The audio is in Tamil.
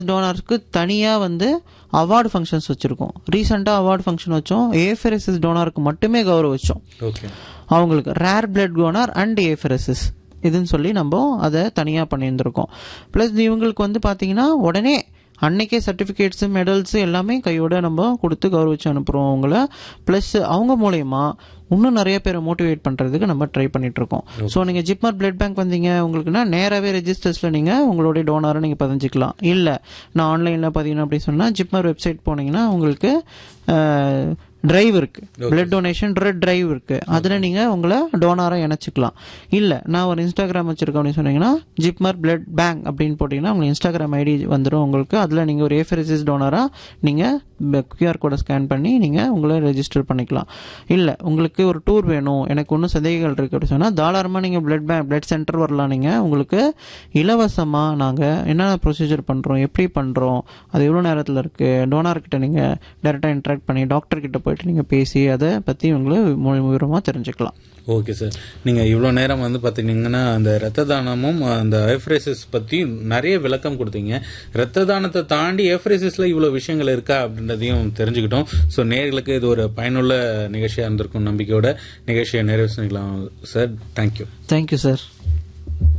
டோனருக்கு தனியாக வந்து அவார்டு ஃபங்க்ஷன்ஸ் வச்சுருக்கோம் ரீசெண்டாக அவார்டு ஃபங்க்ஷன் வச்சோம் ஏஃபெரசிஸ் டோனருக்கு மட்டுமே கௌரவிச்சோம் ஓகே அவங்களுக்கு rare blood donor and apheresis இதுன்னு சொல்லி நம்ம அதை தனியாக பண்ணியிருந்திருக்கோம் ப்ளஸ் இவங்களுக்கு வந்து பார்த்தீங்கன்னா உடனே அன்னைக்கே சர்டிஃபிகேட்ஸு மெடல்ஸு எல்லாமே கையோட நம்ம கொடுத்து கௌரவிச்சு அனுப்புகிறோம் அவங்கள ப்ளஸ் அவங்க மூலயமா இன்னும் நிறைய பேரை மோட்டிவேட் பண்ணுறதுக்கு நம்ம ட்ரை பண்ணிட்டு இருக்கோம் ஸோ நீங்கள் ஜிப்மர் பிளட் பேங்க் வந்தீங்க உங்களுக்குன்னா நேராகவே ரெஜிஸ்டர்ஸில் நீங்கள் உங்களுடைய டோனரை நீங்கள் பதிஞ்சிக்கலாம் இல்லை நான் ஆன்லைனில் பதியணும் அப்படின்னு சொன்னால் ஜிப்மர் வெப்சைட் போனீங்கன்னா உங்களுக்கு டிரைவ் இருக்கு பிளட் டொனேஷன் ரெட் டிரைவ் இருக்கு அதில் நீங்கள் உங்களை டோனராக இணைச்சிக்கலாம் இல்லை நான் ஒரு இன்ஸ்டாகிராம் வச்சிருக்கேன் அப்படின்னு சொன்னீங்கன்னா ஜிப்மர் பிளட் பேங்க் அப்படின்னு போட்டிங்கன்னா உங்களுக்கு இன்ஸ்டாகிராம் ஐடி வந்துடும் உங்களுக்கு அதில் நீங்கள் ஒரு ஏஃபெரிசிஸ் டோனராக நீங்கள் கியூஆர் கோடை ஸ்கேன் பண்ணி நீங்கள் உங்களை ரெஜிஸ்டர் பண்ணிக்கலாம் இல்லை உங்களுக்கு ஒரு டூர் வேணும் எனக்கு ஒன்றும் சந்தேகங்கள் இருக்குது அப்படின்னு சொன்னால் தாராளமாக நீங்கள் பிளட் பேங்க் பிளட் சென்டர் வரலாம் நீங்கள் உங்களுக்கு இலவசமாக நாங்கள் என்னென்ன ப்ரொசீஜர் பண்ணுறோம் எப்படி பண்ணுறோம் அது எவ்வளோ நேரத்தில் இருக்குது டோனார்கிட்ட நீங்கள் டேரெக்டாக இன்ட்ராக்ட் பண்ணி டாக்டர் கிட்ட போயிட்டு நீங்கள் பேசி அதை பற்றி உங்களை விவரமாக தெரிஞ்சுக்கலாம் ஓகே சார் நீங்கள் இவ்வளோ நேரம் வந்து பார்த்தீங்கன்னா அந்த ரத்த தானமும் அந்த எஃப்ரேசிஸ் பற்றி நிறைய விளக்கம் கொடுத்தீங்க ரத்த தானத்தை தாண்டி எஃப்ரேசிஸில் இவ்வளோ விஷயங்கள் இருக்கா அப்படின்றதையும் தெரிஞ்சுக்கிட்டோம் ஸோ நேர்களுக்கு இது ஒரு பயனுள்ள நிகழ்ச்சியாக இருந்திருக்கும் நம்பிக்கையோட நிகழ்ச்சியை நிறைவு செஞ்சுக்கலாம் சார் தேங்க்யூ தேங்க்யூ சார்